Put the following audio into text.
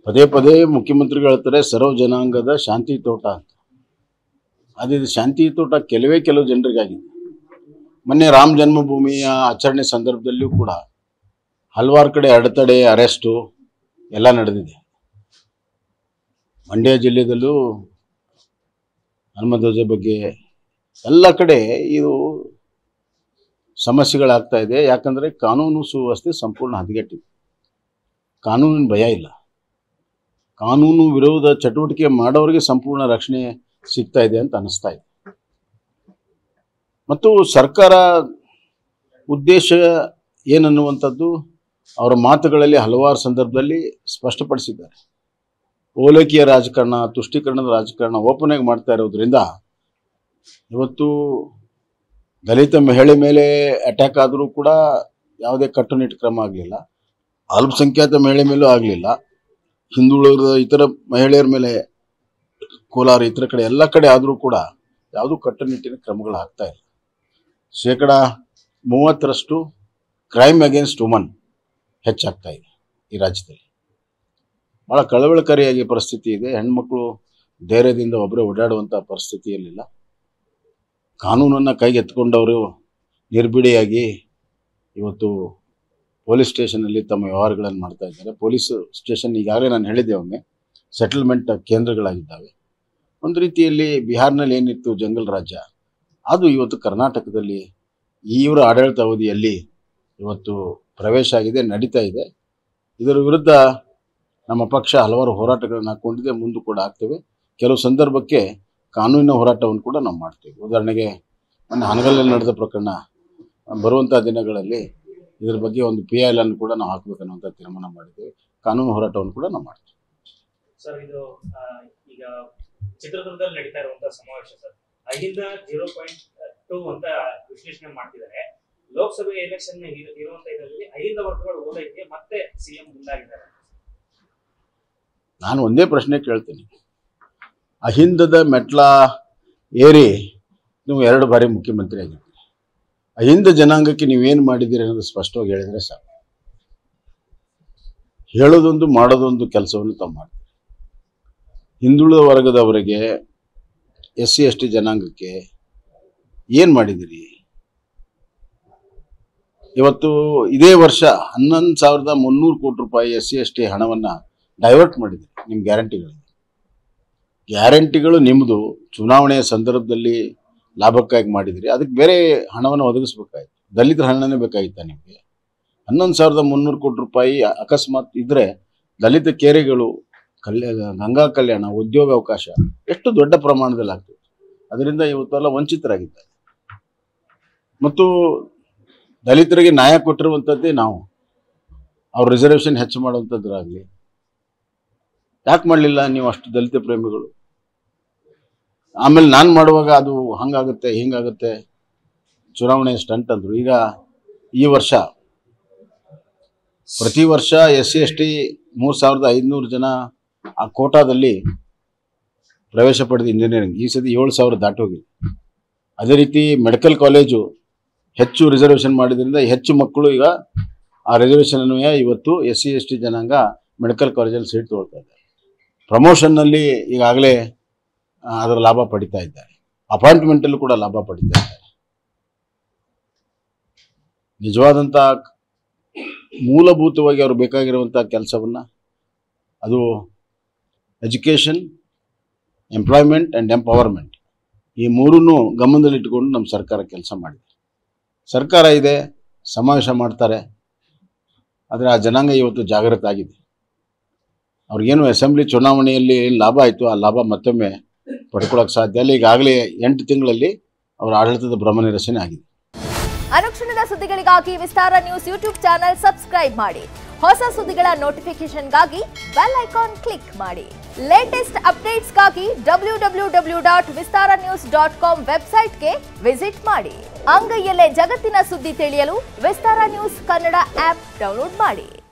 ಪದೇ ಪದೇ ಮುಖ್ಯಮಂತ್ರಿಗಳು ಹೇಳ್ತಾರೆ ಸರ್ವ ಜನಾಂಗದ ಶಾಂತಿ ತೋಟ ಅಂತ ಅದು ಇದು ಶಾಂತಿ ತೋಟ ಕೆಲವೇ ಕೆಲವು ಜನರಿಗಾಗಿದೆ ಮೊನ್ನೆ ರಾಮ ಜನ್ಮಭೂಮಿಯ ಆಚರಣೆ ಸಂದರ್ಭದಲ್ಲಿಯೂ ಕೂಡ ಹಲವಾರು ಕಡೆ ಅಡೆತಡೆ ಅರೆಸ್ಟು ಎಲ್ಲ ನಡೆದಿದೆ ಮಂಡ್ಯ ಜಿಲ್ಲೆದಲ್ಲೂ ಹನುಮಧ್ವಜ ಬಗ್ಗೆ ಎಲ್ಲ ಕಡೆ ಇದು ಸಮಸ್ಯೆಗಳಾಗ್ತಾ ಇದೆ ಯಾಕಂದರೆ ಕಾನೂನು ಸುವ್ಯವಸ್ಥೆ ಸಂಪೂರ್ಣ ಹದಗೆಟ್ಟಿದೆ ಕಾನೂನಿನ ಭಯ ಇಲ್ಲ ಕಾನೂನು ವಿರೋಧ ಚಟುವಟಿಕೆ ಮಾಡೋರಿಗೆ ಸಂಪೂರ್ಣ ರಕ್ಷಣೆ ಸಿಗ್ತಾ ಇದೆ ಅಂತ ಅನಿಸ್ತಾ ಇದೆ ಮತ್ತು ಸರ್ಕಾರ ಉದ್ದೇಶ ಏನನ್ನುವಂಥದ್ದು ಅವರ ಮಾತುಗಳಲ್ಲಿ ಹಲವಾರು ಸಂದರ್ಭದಲ್ಲಿ ಸ್ಪಷ್ಟಪಡಿಸಿದ್ದಾರೆ ಓಲೈಕೆಯ ರಾಜಕಾರಣ ತುಷ್ಟೀಕರಣದ ರಾಜಕಾರಣ ಓಪನ್ ಆಗಿ ಮಾಡ್ತಾ ಇರೋದ್ರಿಂದ ಇವತ್ತು ದಲಿತ ಮಹಿಳೆ ಮೇಲೆ ಅಟ್ಯಾಕ್ ಆದರೂ ಕೂಡ ಯಾವುದೇ ಕಟ್ಟುನಿಟ್ಟು ಕ್ರಮ ಆಗಲಿಲ್ಲ ಅಲ್ಪಸಂಖ್ಯಾತ ಮಹಿಳೆ ಮೇಲೂ ಆಗಲಿಲ್ಲ ಹಿಂದುಳಿದ ಇತರ ಮಹಿಳೆಯರ ಮೇಲೆ ಕೋಲಾರ ಇತರ ಕಡೆ ಎಲ್ಲ ಕಡೆ ಆದರೂ ಕೂಡ ಯಾವುದೂ ಕಟ್ಟುನಿಟ್ಟಿನ ಕ್ರಮಗಳು ಆಗ್ತಾ ಇಲ್ಲ ಶೇಕಡ ಮೂವತ್ತರಷ್ಟು ಕ್ರೈಮ್ ಅಗೇನ್ಸ್ಟ್ ವುಮನ್ ಹೆಚ್ಚಾಗ್ತಾ ಇದೆ ಈ ರಾಜ್ಯದಲ್ಲಿ ಭಾಳ ಕಳವಳಕಾರಿಯಾಗಿ ಪರಿಸ್ಥಿತಿ ಇದೆ ಹೆಣ್ಮಕ್ಳು ಧೈರ್ಯದಿಂದ ಒಬ್ಬರೇ ಓಡಾಡುವಂಥ ಪರಿಸ್ಥಿತಿಯಲ್ಲಿಲ್ಲ ಕಾನೂನನ್ನು ಕೈಗೆತ್ಕೊಂಡವರು ನಿರ್ಬಿಡಿಯಾಗಿ ಇವತ್ತು ಪೊಲೀಸ್ ಸ್ಟೇಷನಲ್ಲಿ ತಮ್ಮ ವ್ಯವಹಾರಗಳನ್ನು ಮಾಡ್ತಾ ಇದ್ದಾರೆ ಪೊಲೀಸ್ ಸ್ಟೇಷನ್ ಈಗಾಗಲೇ ನಾನು ಹೇಳಿದ್ದೆ ಒಮ್ಮೆ ಸೆಟಲ್ಮೆಂಟ್ ಕೇಂದ್ರಗಳಾಗಿದ್ದಾವೆ ಒಂದು ರೀತಿಯಲ್ಲಿ ಬಿಹಾರ್ನಲ್ಲಿ ಏನಿತ್ತು ಜಂಗಲ್ ರಾಜ್ಯ ಅದು ಇವತ್ತು ಕರ್ನಾಟಕದಲ್ಲಿ ಇವರ ಆಡಳಿತ ಅವಧಿಯಲ್ಲಿ ಇವತ್ತು ಪ್ರವೇಶ ಆಗಿದೆ ನಡೀತಾ ಇದೆ ಇದರ ವಿರುದ್ಧ ನಮ್ಮ ಪಕ್ಷ ಹಲವಾರು ಹೋರಾಟಗಳನ್ನು ಹಾಕ್ಕೊಂಡಿದೆ ಮುಂದೆ ಕೂಡ ಆಗ್ತೇವೆ ಕೆಲವು ಸಂದರ್ಭಕ್ಕೆ ಕಾನೂನಿನ ಹೋರಾಟವನ್ನು ಕೂಡ ನಾವು ಮಾಡ್ತೇವೆ ಉದಾಹರಣೆಗೆ ಮೊನ್ನೆ ಹನಗಲ್ಲಲ್ಲಿ ನಡೆದ ಪ್ರಕರಣ ಬರುವಂಥ ದಿನಗಳಲ್ಲಿ ಇದರ ಬಗ್ಗೆ ಒಂದು ಪಿ ಐ ಎಲ್ ಅನ್ನು ಕೂಡ ನಾವು ಹಾಕಬೇಕನ್ನುವಂಥ ತೀರ್ಮಾನ ಮಾಡಿದ್ದೇವೆ ಕಾನೂನು ಹೋರಾಟವನ್ನು ಕೂಡ ನಾವು ಮಾಡ್ತೇವೆ ಸರ್ ಇದು ಆ, ಈಗ ಚಿತ್ರದುರ್ಗದಲ್ಲಿ ನಡೀತಾ ಇರುವಂತಹ ಸಮಾವೇಶ sir Ahinda zero point two ಅಂತ ವಿಶ್ಲೇಷಣೆ ಮಾಡ್ತಿದ್ದಾರೆ ಲೋಕಸಭೆ ಎಲೆಕ್ಷನ್ ಇರುವಂತ ಇದರಲ್ಲಿ ಅಹಿಂದ ವರ್ಗಗಳು ಓದೈಕೆ ಮತ್ತೆ ಸಿಎಂ ಮುಂದಾಗಿದ್ದಾರೆ ನಾನು ಒಂದೇ ಪ್ರಶ್ನೆ ಕೇಳ್ತೀನಿ ಅಹಿಂದದ ಮೆಟ್ಲ ಏರಿ ನೀವು ಎರಡು ಬಾರಿ ಮುಖ್ಯಮಂತ್ರಿ ಆಗಿದ್ದೀರಿ ಅಹಿಂದ ಜನಾಂಗಕ್ಕೆ ನೀವೇನು ಮಾಡಿದ್ದೀರಿ ಅನ್ನೋದು ಸ್ಪಷ್ಟವಾಗಿ ಹೇಳಿದರೆ ಸಾಕು ಹೇಳೋದೊಂದು ಮಾಡೋದೊಂದು ಕೆಲಸವನ್ನು ತಾವು ಮಾಡ್ತೀರಿ ಹಿಂದುಳಿದ ವರ್ಗದವರಿಗೆ ಎಸ್ ಸಿ ಎಸ್ ಟಿ ಜನಾಂಗಕ್ಕೆ ಏನು ಮಾಡಿದ್ದೀರಿ ಇವತ್ತು ಇದೇ ವರ್ಷ ಹನ್ನೊಂದು ಸಾವಿರದ ಮುನ್ನೂರು ಕೋಟಿ ರೂಪಾಯಿ ಎಸ್ ಸಿ ಎಸ್ ಟಿ ಹಣವನ್ನು ಡೈವರ್ಟ್ ಮಾಡಿದ್ದೀರಿ ನಿಮ್ಮ ಗ್ಯಾರಂಟಿಗಳಿಗೆ ಗ್ಯಾರಂಟಿಗಳು ನಿಮ್ಮದು ಚುನಾವಣೆಯ ಸಂದರ್ಭದಲ್ಲಿ ಲಾಭಕ್ಕಾಗಿ ಮಾಡಿದಿರಿ ಅದಕ್ಕೆ ಬೇರೆ ಹಣವನ್ನು ಒದಗಿಸ್ಬೇಕಾಯ್ತು ದಲಿತರ ಹಣನೇ ಬೇಕಾಗಿತ್ತ ನಿಮಗೆ ಹನ್ನೊಂದು ಸಾವಿರದ ಮುನ್ನೂರು ಕೋಟಿ ರೂಪಾಯಿ ಅಕಸ್ಮಾತ್ ಇದ್ದರೆ ದಲಿತ ಕೇರೆಗಳು ಕಲ್ಯಾಣ ಗಂಗಾ ಕಲ್ಯಾಣ ಉದ್ಯೋಗ ಅವಕಾಶ ಎಷ್ಟು ದೊಡ್ಡ ಪ್ರಮಾಣದಲ್ಲಿ ಆಗ್ತದೆ ಅದರಿಂದ ಇವತ್ತೆಲ್ಲ ವಂಚಿತರಾಗಿದ್ದಾರೆ ಮತ್ತು ದಲಿತರಿಗೆ ನ್ಯಾಯ ಕೊಟ್ಟಿರುವಂಥದ್ದೇ ನಾವು ಅವ್ರ ರಿಸರ್ವೇಷನ್ ಹೆಚ್ಚು ಮಾಡುವಂಥದ್ರಾಗಲಿ ಯಾಕೆ ಮಾಡಲಿಲ್ಲ ನೀವು ಅಷ್ಟು ದಲಿತ ಪ್ರೇಮಿಗಳು ಆಮೇಲೆ ನಾನು ಮಾಡುವಾಗ ಅದು ಹಂಗಾಗುತ್ತೆ ಹಿಂಗಾಗುತ್ತೆ ಚುನಾವಣೆ ಸ್ಟಂಟ್ ಅಂದರು ಈಗ ಈ ವರ್ಷ ಪ್ರತಿ ವರ್ಷ ಎಸ್ ಸಿ ಎಸ್ ಟಿ ಮೂರು ಸಾವಿರದ ಐದುನೂರು ಜನ ಆ ಕೋಟಾದಲ್ಲಿ ಪ್ರವೇಶ ಪಡೆದು ಇಂಜಿನಿಯರಿಂಗ್ ಈ ಸತಿ ಏಳು ಸಾವಿರ ದಾಟಿ ಹೋಗಿದೆ ಅದೇ ರೀತಿ ಮೆಡಿಕಲ್ ಕಾಲೇಜು ಹೆಚ್ಚು ರಿಸರ್ವೇಷನ್ ಮಾಡಿದ್ರಿಂದ ಹೆಚ್ಚು ಮಕ್ಕಳು ಈಗ ಆ ರಿಸರ್ವೇಷನ್ ಅನ್ವಯ ಇವತ್ತು ಎಸ್ ಸಿ ಎಸ್ ಟಿ ಜನಾಂಗ ಮೆಡಿಕಲ್ ಕಾಲೇಜಲ್ಲಿ ಸೀಟ್ ತೊಗೊಳ್ತಾ ಇದ್ದಾರೆ ಪ್ರಮೋಷನ್ನಲ್ಲಿ ಈಗಾಗಲೇ ಆ, ಅದರ ಲಾಭ ಪಡಿತಾ ಇದ್ದಾರೆ ಅಪಾಯಿಂಟ್ಮೆಂಟಲ್ಲೂ ಕೂಡ ಲಾಭ ಪಡಿತಾ ಇದ್ದಾರೆ ನಿಜವಾದಂಥ ಮೂಲಭೂತವಾಗಿ ಅವರು ಬೇಕಾಗಿರುವಂಥ ಕೆಲಸವನ್ನು ಅದು ಎಜುಕೇಷನ್ ಎಂಪ್ಲಾಯ್ಮೆಂಟ್ ಆ್ಯಂಡ್ ಎಂಪವರ್ಮೆಂಟ್ ಈ ಮೂರನ್ನು ಗಮನದಲ್ಲಿಟ್ಟುಕೊಂಡು ನಮ್ಮ ಸರ್ಕಾರ ಕೆಲಸ ಮಾಡಿದೆ ಸರ್ಕಾರ ಇದೆ ಸಮಾವೇಶ ಮಾಡ್ತಾರೆ ಆದರೆ ಆ ಜನಾಂಗ ಇವತ್ತು ಜಾಗೃತ ಆಗಿದೆ ಅವ್ರಿಗೇನು ಅಸೆಂಬ್ಲಿ ಚುನಾವಣೆಯಲ್ಲಿ ಏನ್ ಲಾಭ ಆಯಿತು ಆ ಲಾಭ ಮತ್ತೊಮ್ಮೆ ಪಡ್ಕೊಳ್ಳೋಕೆ ಸಾಧ್ಯ ಇಲ್ಲ ಈಗಾಗಲೇ ಎಂಟು ತಿಂಗಳಲ್ಲಿ ಅವರ ಆಡಳಿತದ ಭ್ರಮನಿರಸನೆ ಆಗಿದೆ ಅನುಕ್ಷಣದ ಸುದ್ದಿಗಳಿಗಾಗಿ Vistara news YouTube channel subscribe ಮಾಡಿ ಹೊಸ ಸುದ್ದಿಗಳ ನೋಟಿಫಿಕೇಶನ್ಗಾಗಿ ಬೆಲ್ ಐಕಾನ್ ಕ್ಲಿಕ್ ಮಾಡಿ ಲೇಟೆಸ್ಟ್ ಅಪ್ಡೇಟ್ಸ್ಗಾಗಿ W W W dot Vistara news dot com ವೆಬ್ಸೈಟ್ಗೆ ವಿಸಿಟ್ ಮಾಡಿ ಅಂಗೈಯಲ್ಲೇ ಜಗತ್ತಿನ ಸುದ್ದಿ ತಿಳಿಯಲು Vistara news Kannada app download ಮಾಡಿ